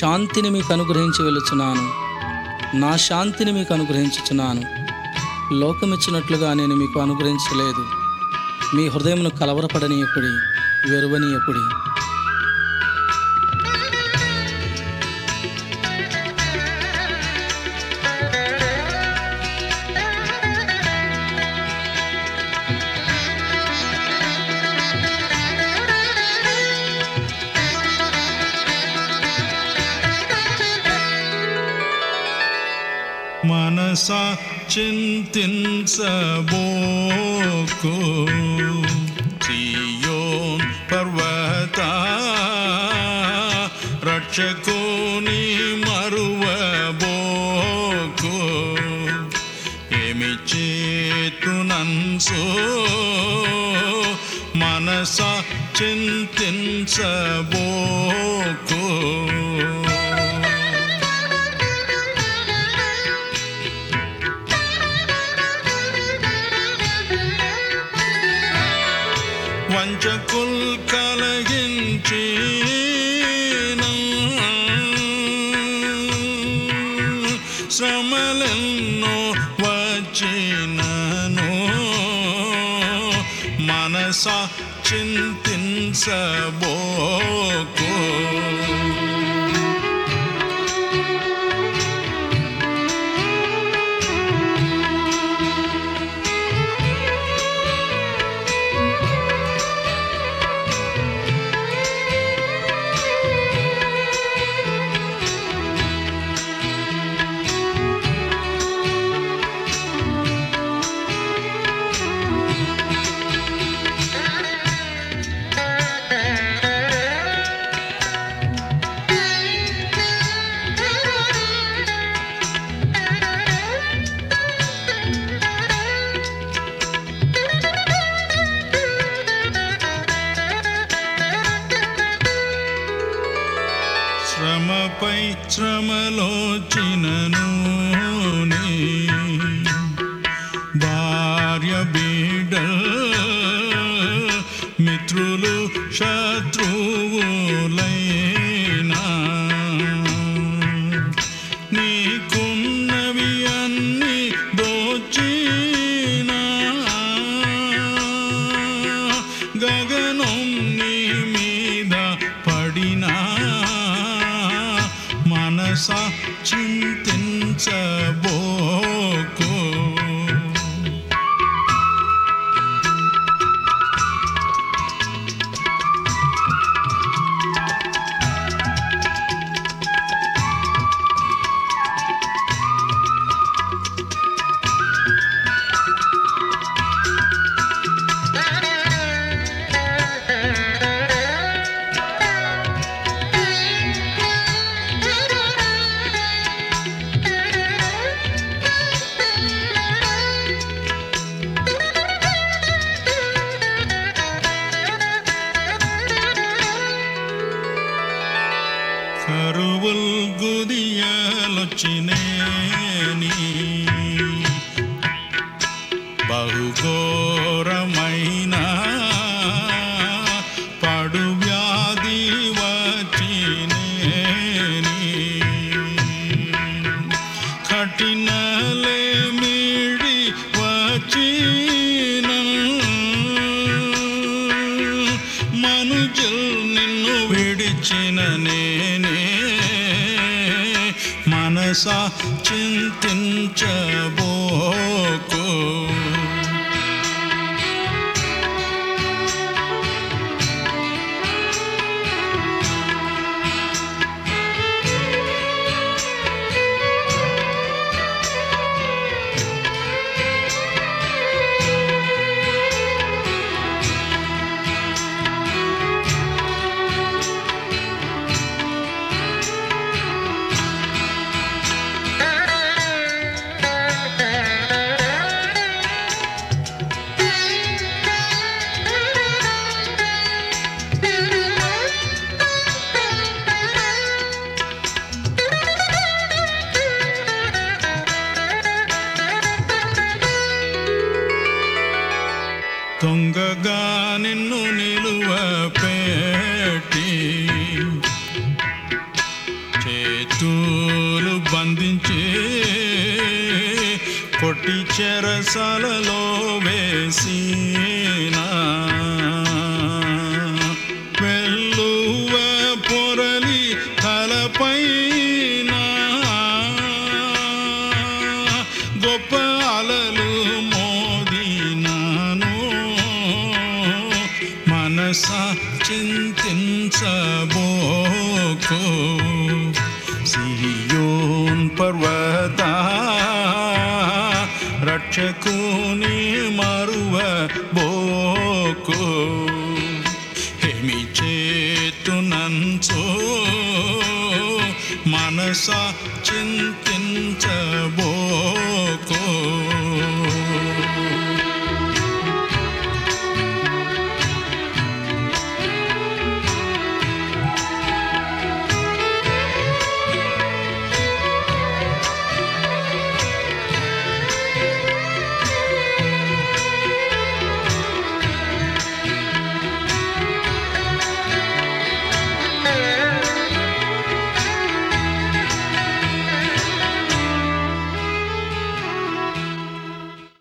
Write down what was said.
శాంతిని మీకు అనుగ్రహించి వెళుచున్నాను నా శాంతిని మీకు అనుగ్రహించుచున్నాను లోకమిచ్చినట్లుగా నేను మీకు అనుగ్రహించలేదు మీ హృదయమును కలవరపడనీయకుడి వెరువనీయకుడి మనస చింతించబోకు సియోన్ పర్వత రక్షకుని మరువబోకు ఏమి చేతునన్సో మనస చింతించబోకు వంచకుల్ కలగించి శ్రమలెన్నో వచ్చినను మనస చింతించబోకు శ్రమపై శ్రమలోచినను నీ భార్య బిడ్డ మిత్రులు శత్రువులైనా నీకున్నవి అన్ని దోచినా గగనం నీ మీద పడినా మనస చింతించబోకు కరువుల్ గుదియలొచ్చినేని బహుఘోరమైన పడు వ్యాధి వచ్చినేని కఠినలే మిడి వచ్చిన మనుజుల్ నిన్ను విడిచిన నేనే మనస చింతించబోకు దొంగగా నిన్ను నిలువ పెట్టి చెరసలలో వేసిన వెల్లువ పొరలి తలపైన గొప్ప అలలు మోదినాను మనస చింతించబోకు సియోన్ పర్వత రక్షకుని మరువ బోకు హేమి చేతునంచో మనస చింతి